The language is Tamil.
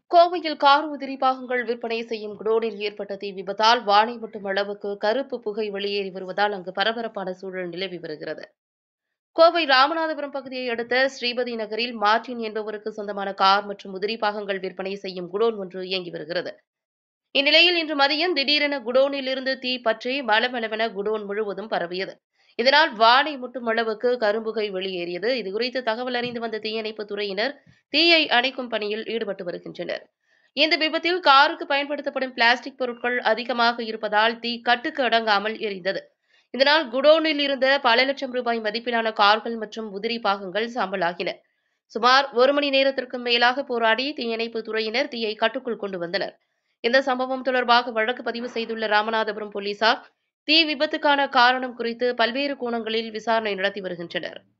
கோவையில் கார் உதிரி பாகங்கள் விற்பனை செய்யும் குடோனில் ஏற்பட்ட தீ விபத்தால் வானை மட்டும் அளவுக்கு கருப்பு புகை வெளியேறி வருவதால் அங்கு பரபரப்பான சூழல் நிலவி வருகிறது கோவை ராமநாதபுரம் பகுதியை அடுத்த ஸ்ரீபதி நகரில் மார்டின் என்பவருக்கு சொந்தமான கார் மற்றும் உதிரி பாகங்கள் விற்பனை செய்யும் குடோன் ஒன்று இயங்கி வருகிறது இந்நிலையில் இன்று மதியம் திடீரென குடோனில் இருந்து தீ பற்றி மலமளவென குடோன் முழுவதும் பரவியது இதனால் வானை முட்டும் அளவுக்கு கரும்புகை வெளியேறியது இதுகுறித்து தகவல் அறிந்து வந்த தீயணைப்புத் துறையினர் தீயை அணைக்கும் பணியில் ஈடுபட்டு வருகின்றனர் இந்த விபத்தில் காருக்கு பயன்படுத்தப்படும் பிளாஸ்டிக் பொருட்கள் அதிகமாக இருப்பதால் தீ கட்டுக்கு அடங்காமல் எரிந்தது இதனால் குடோனில் இருந்த பல லட்சம் ரூபாய் மதிப்பிலான கார்கள் மற்றும் உதிரி பாகங்கள் சாம்பலாகின சுமார் ஒரு மணி நேரத்திற்கும் மேலாக போராடி தீயணைப்பு துறையினர் தீயை கட்டுக்குள் கொண்டு வந்தனர் இந்த சம்பவம் தொடர்பாக வழக்கு பதிவு செய்துள்ள ராமநாதபுரம் போலீசார் தீ விபத்துக்கான காரணம் குறித்து பல்வேறு கோணங்களில் விசாரணை நடத்தி வருகின்றனர்